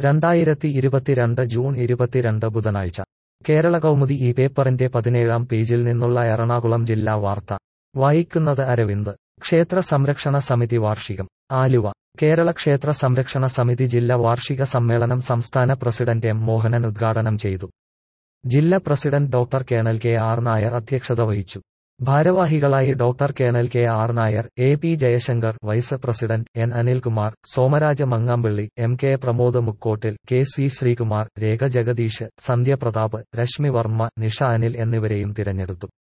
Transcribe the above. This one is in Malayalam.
രണ്ടായിരത്തി ഇരുപത്തിരണ്ട് ജൂൺ ഇരുപത്തിരണ്ട് ബുധനാഴ്ച കേരള കൗമുദി ഈ പേപ്പറിന്റെ പതിനേഴാം പേജിൽ നിന്നുള്ള എറണാകുളം ജില്ലാ വാർത്ത വായിക്കുന്നത് അരവിന്ദ് ക്ഷേത്ര സംരക്ഷണ സമിതി വാർഷികം ആലുവ കേരള ക്ഷേത്ര സംരക്ഷണ സമിതി ജില്ലാ വാർഷിക സമ്മേളനം സംസ്ഥാന പ്രസിഡന്റ് എം മോഹനൻ ഉദ്ഘാടനം ചെയ്തു ജില്ലാ president doctor colonel K R Nair അധ്യക്ഷത വഹിച്ചു ഭാരവാഹികളായി doctor colonel K R Nair A P Jayashankar vice president N Anilkumar Somaraja Mangampally M K Pramod Mukkottil K C Sreekumar Rekha Jagadeesh Sandhya Prathap Reshmi Varma Nisha Anil എന്നിവരെയും തിരഞ്ഞെടുത്തു